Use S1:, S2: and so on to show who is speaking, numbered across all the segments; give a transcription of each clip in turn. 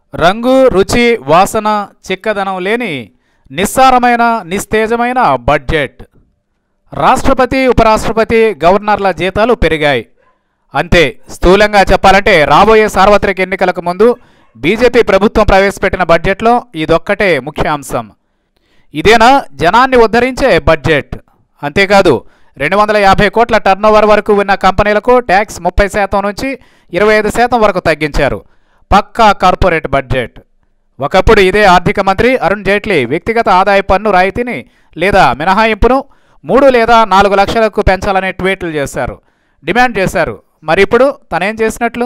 S1: రంగు రుచి వాసన చిక్కదనం లేని నిస్సారమైన నిస్తేజమైన బడ్జెట్ రాష్ట్రపతి ఉపరాష్ట్రపతి గవర్నర్ల జీతాలు పెరిగాయి అంతే స్థూలంగా చెప్పాలంటే రాబోయే సార్వత్రిక ఎన్నికలకు ముందు బీజేపీ ప్రభుత్వం ప్రవేశపెట్టిన బడ్జెట్లో ఇదొక్కటే ముఖ్య అంశం ఇదేనా జనాన్ని ఉద్ధరించే బడ్జెట్ అంతేకాదు రెండు వందల యాభై కోట్ల టర్నోవర్ వరకు ఉన్న కంపెనీలకు ట్యాక్స్ ముప్పై శాతం నుంచి ఇరవై ఐదు శాతం వరకు తగ్గించారు పక్కా కార్పొరేట్ బడ్జెట్ ఒకప్పుడు ఇదే ఆర్థిక మంత్రి అరుణ్ జైట్లీ వ్యక్తిగత ఆదాయ పన్ను రాయితీని లేదా మినహాయింపును మూడు లేదా నాలుగు లక్షలకు పెంచాలనే ట్వీట్లు చేశారు డిమాండ్ చేశారు మరి ఇప్పుడు తనేం చేసినట్లు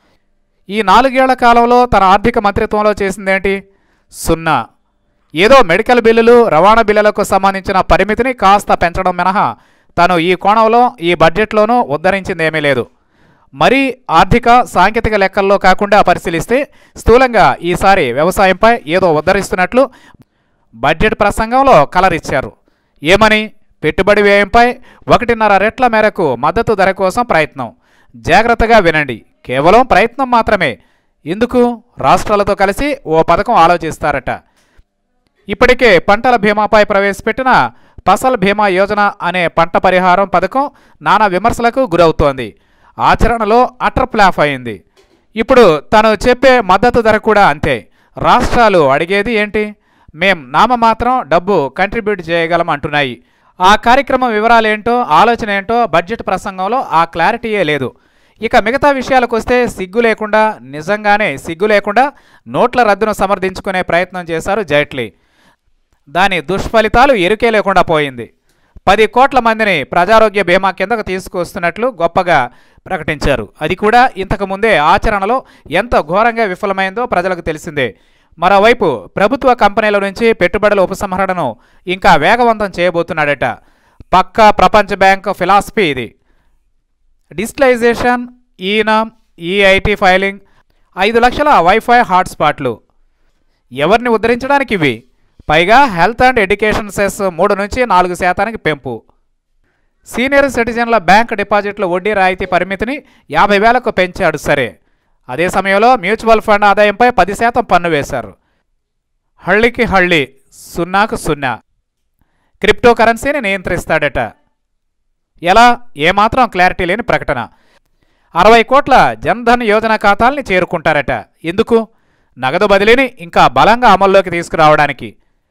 S1: ఈ నాలుగేళ్ల కాలంలో తన ఆర్థిక మంత్రిత్వంలో చేసిందేంటి సున్నా ఏదో మెడికల్ బిల్లులు రవాణా బిల్లులకు సంబంధించిన పరిమితిని కాస్త పెంచడం మినహా తను ఈ కోణంలో ఈ బడ్జెట్లోనూ ఉద్ధరించిందేమీ లేదు మరీ ఆర్థిక సాంకేతిక లెక్కల్లో కాకుండా పరిశీలిస్తే స్థూలంగా ఈసారి వ్యవసాయంపై ఏదో ఉద్ధరిస్తున్నట్లు బడ్జెట్ ప్రసంగంలో కలరిచ్చారు ఏమని పెట్టుబడి వ్యయంపై ఒకటిన్నర రెట్ల మేరకు మద్దతు ధర కోసం ప్రయత్నం జాగ్రత్తగా వినండి కేవలం ప్రయత్నం మాత్రమే ఎందుకు రాష్ట్రాలతో కలిసి ఓ పథకం ఆలోచిస్తారట ఇప్పటికే పంటల బీమాపై ప్రవేశపెట్టిన ఫసల్ బీమా యోజన అనే పంట పరిహారం పథకం నానా విమర్శలకు గురవుతోంది ఆచరణలో అటర్ ఫ్లాప్ అయింది ఇప్పుడు తను చెప్పే మద్దతు ధర కూడా అంతే రాష్ట్రాలు అడిగేది ఏంటి మేం నామమాత్రం డబ్బు కంట్రిబ్యూట్ చేయగలం అంటున్నాయి ఆ కార్యక్రమం వివరాలేంటో ఆలోచన ఏంటో బడ్జెట్ ప్రసంగంలో ఆ క్లారిటీయే లేదు ఇక మిగతా విషయాలకు వస్తే సిగ్గు లేకుండా నిజంగానే సిగ్గు లేకుండా నోట్ల రద్దును సమర్థించుకునే ప్రయత్నం చేశారు జైట్లీ దాని దుష్ఫలితాలు ఎరుకే లేకుండా పోయింది పది కోట్ల మందిని ప్రజారోగ్య బీమా కిందకు తీసుకొస్తున్నట్లు గొప్పగా ప్రకటించారు అది కూడా ఇంతకు ముందే ఆచరణలో ఎంత ఘోరంగా విఫలమైందో ప్రజలకు తెలిసిందే మరోవైపు ప్రభుత్వ కంపెనీల నుంచి పెట్టుబడుల ఉపసంహరణను ఇంకా వేగవంతం చేయబోతున్నాడట పక్కా ప్రపంచ బ్యాంక్ ఫిలాసఫీ ఇది డిజిటలైజేషన్ ఈనామ్ ఈఐటీ ఫైలింగ్ ఐదు లక్షల వైఫై హాట్స్పాట్లు ఎవరిని ఉద్ధరించడానికి ఇవి పైగా హెల్త్ అండ్ ఎడ్యుకేషన్ సెస్ మూడు నుంచి నాలుగు శాతానికి పెంపు సీనియర్ సిటిజన్ల బ్యాంక్ డిపాజిట్ల వడ్డీ రాయితీ పరిమితిని యాభై వేలకు పెంచాడు సరే అదే సమయంలో మ్యూచువల్ ఫండ్ ఆదాయంపై పది శాతం పన్ను వేశారు హళ్ళికి హళ్ళి సున్నాకు సున్నా క్రిప్టో కరెన్సీని నియంత్రిస్తాడట ఎలా ఏమాత్రం క్లారిటీ లేని ప్రకటన అరవై కోట్ల జన్ధన్ యోజన ఖాతాల్ని చేరుకుంటారట ఎందుకు నగదు బదిలీని ఇంకా బలంగా అమల్లోకి తీసుకురావడానికి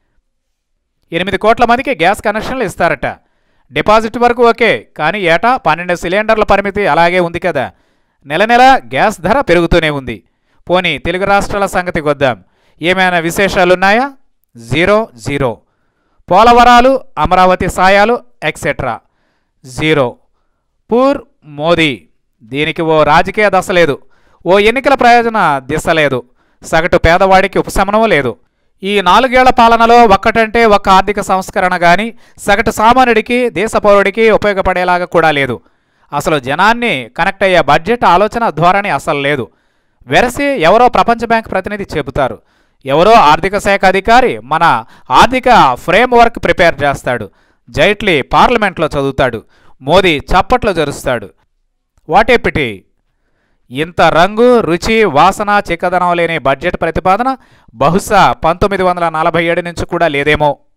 S1: ఎనిమిది కోట్ల మందికి గ్యాస్ కనెక్షన్లు ఇస్తారట డిపాజిట్ వరకు ఓకే కానీ ఏటా పన్నెండు సిలిండర్ల పరిమితి అలాగే ఉంది కదా నెల నెల గ్యాస్ ధర పెరుగుతూనే ఉంది పోనీ తెలుగు రాష్ట్రాల సంగతి కొద్దాం ఏమైనా విశేషాలున్నాయా జీరో జీరో పోలవరాలు అమరావతి సాయాలు ఎక్సెట్రా జీరో పూర్ మోదీ దీనికి ఓ రాజకీయ దశ లేదు ఓ ఎన్నికల ప్రయోజన దిశ లేదు సగటు పేదవాడికి ఉపశమనం లేదు ఈ నాలుగేళ్ల పాలనలో ఒక్కటంటే ఒక్క ఆర్థిక సంస్కరణ కానీ సగటు సామాన్యుడికి దేశ పౌరుడికి ఉపయోగపడేలాగా కూడా లేదు అసలు జనాన్ని కనెక్ట్ అయ్యే బడ్జెట్ ఆలోచన ధోరణి అసలు లేదు వెరసి ఎవరో ప్రపంచ బ్యాంక్ ప్రతినిధి చెబుతారు ఎవరో ఆర్థిక శాఖ అధికారి మన ఆర్థిక ఫ్రేమ్ వర్క్ ప్రిపేర్ చేస్తాడు జైట్లీ పార్లమెంట్లో చదువుతాడు మోదీ చప్పట్లు జరుస్తాడు వాటే పిటి ఇంత రంగు రుచి వాసన చిక్కదనం లేని బడ్జెట్ ప్రతిపాదన బహుశా పంతొమ్మిది వందల నలభై ఏడు నుంచి కూడా లేదేమో